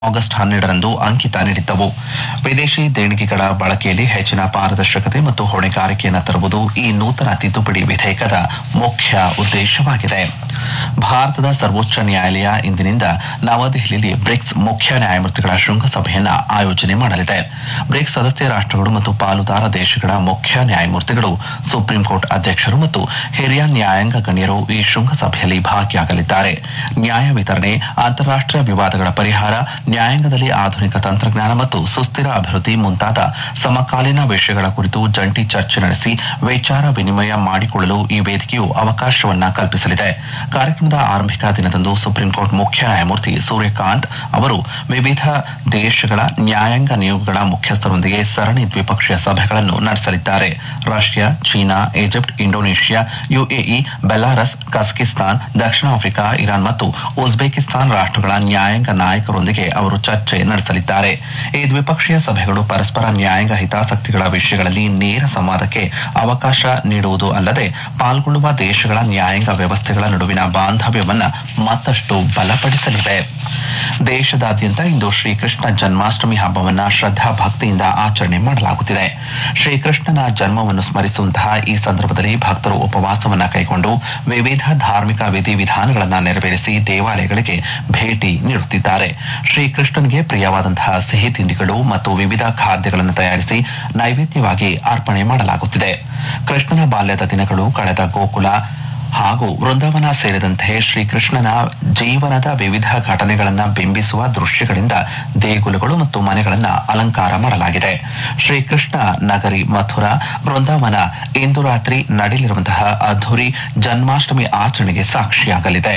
August ಹನ್ನೆರಡರಂದು ಅಂಕಿತ ನೀಡಿದ್ದವು ವಿದೇಶಿ ದೇಣಿಗೆಗಳ ಬಳಕೆಯಲ್ಲಿ ಹೆಚ್ಚಿನ ಪಾರದರ್ಶಕತೆ ಮತ್ತು ಹೊಣೆಗಾರಿಕೆಯನ್ನು ತರುವುದು ಈ ನೂತನ ತಿದ್ದುಪಡಿ ವಿಧೇಯಕದ ಮುಖ್ಯ ಉದ್ದೇಶವಾಗಿದೆ ಭಾರತದ ಸರ್ವೋಚ್ಚ ನ್ಯಾಯಾಲಯ ಇಂದಿನಿಂದ ನವದೆಹಲಿಯಲ್ಲಿ ಬ್ರಿಕ್ಸ್ ಮುಖ್ಯ ನ್ಯಾಯಮೂರ್ತಿಗಳ ಶೃಂಗಸಭೆಯನ್ನ ಆಯೋಜನೆ ಮಾಡಲಿದೆ ಬ್ರಿಕ್ಸ್ ಸದಸ್ಯ ರಾಷ್ಟ್ರಗಳು ಮತ್ತು ಪಾಲುದಾರ ದೇಶಗಳ ಮುಖ್ಯ ನ್ಯಾಯಮೂರ್ತಿಗಳು ಸುಪ್ರೀಂ ಕೋರ್ಟ್ ಅಧ್ಯಕ್ಷರು ಮತ್ತು ಹಿರಿಯ ನ್ಯಾಯಾಂಗ ಗಣ್ಯರು ಈ ಶೃಂಗಸಭೆಯಲ್ಲಿ ಭಾಗಿಯಾಗಲಿದ್ದಾರೆ ನ್ಯಾಯ ವಿತರಣೆ ಅಂತಾರಾಷ್ಟೀಯ ವಿವಾದಗಳ ಪರಿಹಾರ ನ್ಯಾಯಾಂಗದಲ್ಲಿ ಆಧುನಿಕ ತಂತ್ರಜ್ಞಾನ ಮತ್ತು ಸುಸ್ಥಿರ ಅಭಿವೃದ್ಧಿ ಮುಂತಾದ ಸಮಕಾಲೀನ ವಿಷಯಗಳ ಕುರಿತು ಜಂಟಿ ಚರ್ಚೆ ನಡೆಸಿ ವಿಚಾರ ವಿನಿಮಯ ಮಾಡಿಕೊಳ್ಳಲು ಈ ವೇದಿಕೆಯು ಅವಕಾಶವನ್ನ ಕಲ್ಪಿಸಲಿದೆ ಕಾರ್ಯಕ್ರಮದ ಆರಂಭಿಕ ದಿನದಂದು ಸುಪ್ರೀಂ ಕೋರ್ಟ್ ಮುಖ್ಯ ನ್ಯಾಯಮೂರ್ತಿ ಸೂರ್ಯಕಾಂತ್ ಅವರು ವಿವಿಧ ದೇಶಗಳ ನ್ಯಾಯಾಂಗ ನಿಯೋಗಗಳ ಮುಖ್ಯಸ್ಥರೊಂದಿಗೆ ಸರಣಿ ದ್ವಿಪಕ್ಷೀಯ ಸಭೆಗಳನ್ನು ನಡೆಸಲಿದ್ದಾರೆ Russia China Egypt Indonesia UAE Belarus Kazakhstan ದಕ್ಷಿಣ ಆಫ್ರಿಕಾ ಇರಾನ್ ಮತ್ತು ಉಜ್ಬೇಕಿಸ್ತಾನ್ ರಾಷ್ಟ್ರಗಳ ನ್ಯಾಯಾಂಗ ನಾಯಕರೊಂದಿಗೆ ಅವರು ಚರ್ಚೆ ನಡೆಸಲಿದ್ದಾರೆ ಈ ದ್ವಿಪಕ್ಷೀಯ ಸಭೆಗಳು ಪರಸ್ಪರ ನ್ಯಾಯಾಂಗ ಹಿತಾಸಕ್ತಿಗಳ ವಿಷಯಗಳಲ್ಲಿ ನೇರ ಸಂವಾದಕ್ಕೆ ಅವಕಾಶ ನೀಡುವುದು ಅಲ್ಲದೆ ಪಾಲ್ಗೊಳ್ಳುವ ದೇಶಗಳ ನ್ಯಾಯಾಂಗ ವ್ಯವಸ್ಥೆಗಳ ನಡುವಿನ ಬಾಂಧವ್ಯವನ್ನ ಮತ್ತಷ್ಟು ಬಲಪಡಿಸಲಿವೆ ದೇಶದಾದ್ಯಂತ ಇಂದು ಶ್ರೀಕೃಷ್ಣ ಜನ್ಮಾಷ್ಟಮಿ ಹಬ್ಬವನ್ನ ಶ್ರದ್ಧಾ ಭಕ್ತಿಯಿಂದ ಆಚರಣೆ ಮಾಡಲಾಗುತ್ತಿದೆ ಶ್ರೀಕೃಷ್ಣನ ಜನ್ಮವನ್ನು ಸ್ಮರಿಸುವಂತಹ ಈ ಸಂದರ್ಭದಲ್ಲಿ ಭಕ್ತರು ಉಪವಾಸವನ್ನ ಕೈಗೊಂಡು ವಿವಿಧ ಧಾರ್ಮಿಕ ವಿಧಿವಿಧಾನಗಳನ್ನ ನೆರವೇರಿಸಿ ದೇವಾಲಯಗಳಿಗೆ ಭೇಟಿ ನೀಡುತ್ತಿದ್ದಾರೆ ಶ್ರೀಕೃಷ್ಣನಿಗೆ ಪ್ರಿಯವಾದಂತಹ ಸಿಹಿ ತಿಂಡಿಗಳು ಮತ್ತು ವಿವಿಧ ಖಾದ್ಯಗಳನ್ನು ತಯಾರಿಸಿ ನೈವೇದ್ಯವಾಗಿ ಅರ್ಪಣೆ ಮಾಡಲಾಗುತ್ತಿದೆ ಕೃಷ್ಣನ ಬಾಲ್ಯದ ದಿನಗಳು ಕಳೆದ ಗೋಕುಲ ಹಾಗೂ ವೃಂದಾವನ ಸೇರಿದಂತೆ ಶ್ರೀಕೃಷ್ಣನ ಜೀವನದ ವಿವಿಧ ಘಟನೆಗಳನ್ನ ಬಿಂಬಿಸುವ ದೃಶ್ಯಗಳಿಂದ ದೇಗುಲಗಳು ಮತ್ತು ಮನೆಗಳನ್ನ ಅಲಂಕಾರ ಮಾಡಲಾಗಿದೆ ಶ್ರೀಕೃಷ್ಣ ನಗರಿ ಮಥುರಾ ವೃಂದಾವನ ಇಂದು ರಾತ್ರಿ ನಡೆಯಲಿರುವಂತಹ ಅದ್ಧೂರಿ ಜನ್ಮಾಷ್ಟಮಿ ಆಚರಣೆಗೆ ಸಾಕ್ಷಿಯಾಗಲಿದೆ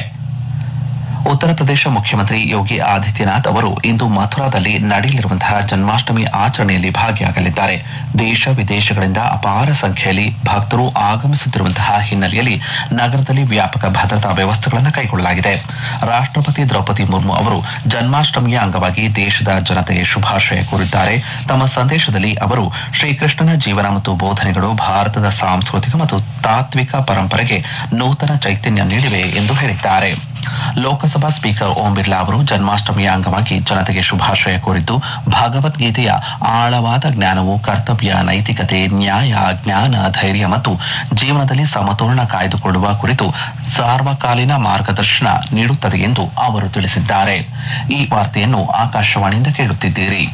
ಉತ್ತರ ಪ್ರದೇಶ ಮುಖ್ಯಮಂತ್ರಿ ಯೋಗಿ ಆದಿತ್ಯನಾಥ್ ಅವರು ಇಂದು ಮಥುರಾದಲ್ಲಿ ನಡೆಯಲಿರುವಂತಹ ಜನ್ಮಾಷ್ಟಮಿ ಆಚರಣೆಯಲ್ಲಿ ಭಾಗಿಯಾಗಲಿದ್ದಾರೆ ದೇಶ ವಿದೇಶಗಳಿಂದ ಅಪಾರ ಸಂಖ್ಯೆಯಲ್ಲಿ ಭಕ್ತರು ಆಗಮಿಸುತ್ತಿರುವಂತಹ ಹಿನ್ನೆಲೆಯಲ್ಲಿ ನಗರದಲ್ಲಿ ವ್ಯಾಪಕ ಭದ್ರತಾ ವ್ಯವಸ್ಥೆಗಳನ್ನು ಕೈಗೊಳ್ಳಲಾಗಿದೆ ರಾಷ್ಟ್ರಪತಿ ದ್ರೌಪದಿ ಮುರ್ಮು ಅವರು ಜನ್ಮಾಷ್ಟಮಿಯ ಅಂಗವಾಗಿ ದೇಶದ ಜನತೆಗೆ ಶುಭಾಶಯ ಕೋರಿದ್ದಾರೆ ತಮ್ಮ ಸಂದೇಶದಲ್ಲಿ ಅವರು ಶ್ರೀಕೃಷ್ಣನ ಜೀವನ ಮತ್ತು ಬೋಧನೆಗಳು ಭಾರತದ ಸಾಂಸ್ಕೃತಿಕ ಮತ್ತು ತಾತ್ವಿಕ ಪರಂಪರೆಗೆ ನೂತನ ಚೈತನ್ಯ ನೀಡಿವೆ ಎಂದು ಹೇಳಿದ್ದಾರೆ ಲೋಕಸಭಾ ಸ್ಪೀಕರ್ ಓಂ ಬಿರ್ಲಾ ಅವರು ಜನ್ಮಾಷ್ಟಮಿಯ ಅಂಗವಾಗಿ ಜನತೆಗೆ ಶುಭಾಶಯ ಕೋರಿದ್ದು ಭಗವದ್ಗೀತೆಯ ಆಳವಾದ ಜ್ಞಾನವು ಕರ್ತವ್ಯ ನೈತಿಕತೆ ನ್ಯಾಯ ಜ್ಞಾನ ಧೈರ್ಯ ಮತ್ತು ಜೀವನದಲ್ಲಿ ಸಮತೋಲನ ಕಾಯ್ದುಕೊಳ್ಳುವ ಕುರಿತು ಸಾರ್ವಕಾಲೀನ ಮಾರ್ಗದರ್ಶನ ನೀಡುತ್ತದೆ ಎಂದು ಅವರು ತಿಳಿಸಿದ್ದಾರೆ ಈ ವಾರ್ತೆಯನ್ನು ಆಕಾಶವಾಣಿಯಿಂದ ಕೇಳುತ್ತಿದ್ದೀರಿ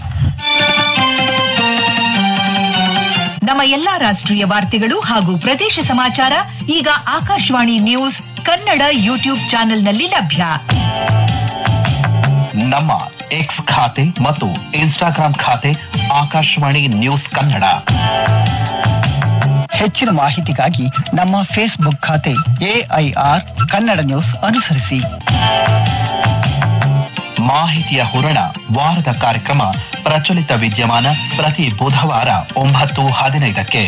ನಮ್ಮ ಎಲ್ಲಾ ರಾಷ್ಟ್ರೀಯ ವಾರ್ತೆಗಳು ಹಾಗೂ ಪ್ರದೇಶ ಸಮಾಚಾರ ಈಗ ಆಕಾಶವಾಣಿ ನ್ಯೂಸ್ ಕನ್ನಡ ಯೂಟ್ಯೂಬ್ ಚಾನೆಲ್ನಲ್ಲಿ ಲಭ್ಯ ನಮ್ಮ ಎಕ್ಸ್ ಖಾತೆ ಮತ್ತು ಇನ್ಸ್ಟಾಗ್ರಾಂ ಖಾತೆ ಆಕಾಶವಾಣಿ ನ್ಯೂಸ್ ಕನ್ನಡ ಹೆಚ್ಚಿನ ಮಾಹಿತಿಗಾಗಿ ನಮ್ಮ ಫೇಸ್ಬುಕ್ ಖಾತೆ ಎಐಆರ್ ಕನ್ನಡ ನ್ಯೂಸ್ ಅನುಸರಿಸಿ ಮಾಹಿತಿಯ ಹೂರಣ ವಾರದ ಕಾರ್ಯಕ್ರಮ ಪ್ರಚಲಿತ ವಿದ್ಯಮಾನ ಪ್ರತಿ ಬುಧವಾರ ಒಂಬತ್ತು ಹದಿನೈದಕ್ಕೆ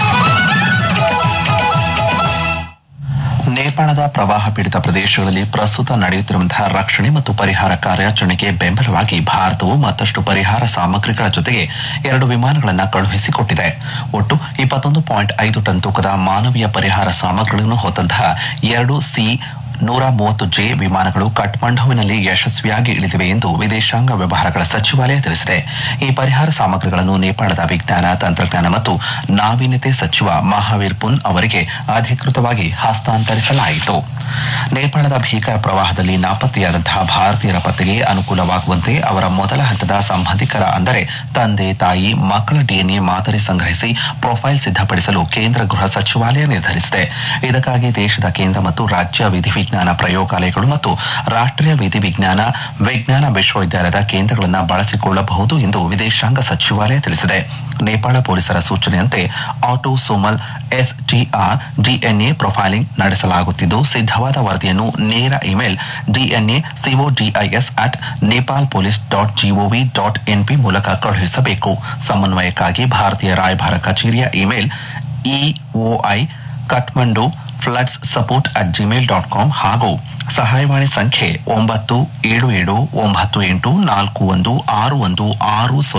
ನೇಪಾಳದ ಪ್ರವಾಹ ಪೀಡಿತ ಪ್ರದೇಶಗಳಲ್ಲಿ ಪ್ರಸ್ತುತ ನಡೆಯುತ್ತಿರುವಂತಹ ರಕ್ಷಣೆ ಮತ್ತು ಪರಿಹಾರ ಕಾರ್ಯಾಚರಣೆಗೆ ಬೆಂಬಲವಾಗಿ ಭಾರತವು ಮತ್ತಷ್ಟು ಪರಿಹಾರ ಸಾಮಗ್ರಿಗಳ ಜೊತೆಗೆ ಎರಡು ವಿಮಾನಗಳನ್ನು ಕಳುಹಿಸಿಕೊಟ್ಟಿದೆ ಒಟ್ಟು ಇಪ್ಪತ್ತೊಂದು ಪಾಯಿಂಟ್ ಐದು ಟನ್ ತೂಕದ ಮಾನವೀಯ ಪರಿಹಾರ ಸಾಮಗ್ರಿಗಳನ್ನು ಹೊತ್ತಂತಹ ಎರಡು ಸಿ ನೂರ ಮೂವತ್ತು ಜೆ ವಿಮಾನಗಳು ಕಠ್ಮಂಡುವಿನಲ್ಲಿ ಯಶಸ್ವಿಯಾಗಿ ಇಳಿದಿವೆ ಎಂದು ವಿದೇಶಾಂಗ ವ್ಯವಹಾರಗಳ ಸಚಿವಾಲಯ ತಿಳಿಸಿದೆ ಈ ಪರಿಹಾರ ಸಾಮಗ್ರಿಗಳನ್ನು ನೇಪಾಳದ ವಿಜ್ಞಾನ ತಂತ್ರಜ್ಞಾನ ಮತ್ತು ನಾವೀನ್ಯತೆ ಸಚಿವ ಮಹಾವೀರ್ ಪುನ್ ಅವರಿಗೆ ಅಧಿಕೃತವಾಗಿ ಹಸ್ತಾಂತರಿಸಲಾಯಿತು ನೇಪಾಳದ ಭೀಕರ ಪ್ರವಾಹದಲ್ಲಿ ನಾಪತ್ತೆಯಾದಂತಹ ಭಾರತೀಯರ ಪತ್ತೆಗೆ ಅನುಕೂಲವಾಗುವಂತೆ ಅವರ ಮೊದಲ ಹಂತದ ಸಂಬಂಧಿಕರ ಅಂದರೆ ತಂದೆ ತಾಯಿ ಮಕ್ಕಳ ಡಿಎನ್ಎ ಮಾದರಿ ಸಂಗ್ರಹಿಸಿ ಪ್ರೊಫೈಲ್ ಸಿದ್ಧಪಡಿಸಲು ಕೇಂದ್ರ ಗೃಹ ಸಚಿವಾಲಯ ನಿರ್ಧರಿಸಿದೆ ಇದಕ್ಕಾಗಿ ದೇಶದ ಕೇಂದ್ರ ಮತ್ತು ರಾಜ್ಯ ವಿಧಿವಿಜ್ಞಾನ ಪ್ರಯೋಗಾಲಯಗಳು ಮತ್ತು ರಾಷ್ಟ್ರೀಯ ವಿಧಿವಿಜ್ಞಾನ ವಿಜ್ಞಾನ ವಿಶ್ವವಿದ್ಯಾಲಯದ ಕೇಂದ್ರಗಳನ್ನು ಬಳಸಿಕೊಳ್ಳಬಹುದು ಎಂದು ವಿದೇಶಾಂಗ ಸಚಿವಾಲಯ ತಿಳಿಸಿದೆ ನೇಪಾಳ ಪೊಲೀಸರ ಸೂಚನೆಯಂತೆ ಆಟೋಸೋಮಲ್ ಎಸ್ಟಿಆರ್ ಡಿಎನ್ಎ ಪ್ರೊಫೈಲಿಂಗ್ ನಡೆಸಲಾಗುತ್ತಿದ್ದು ಸಿದ್ಧವಾದ ವರದಿಯನ್ನು ನೇರ email DNA CODIS at Nepal police dot GOV dot NP ಮೂಲಕ ಕಳುಹಿಸಬೇಕು ಸಮನ್ವಯಕ್ಕಾಗಿ ಭಾರತೀಯ ರಾಯಭಾರ ಕಚೇರಿಯ email EOI Kathmandu floods support at Gmail dot com ಹಾಗೂ ಸಹಾಯವಾಣಿ ಸಂಖ್ಯೆ ಒಂಬತ್ತು ಏಳು ಏಳು ಒಂಬತ್ತು ಎಂಟು ನಾಲ್ಕು ಒಂದು ಆರು ಒಂದು ಆರು ಸೊನ್ನೆ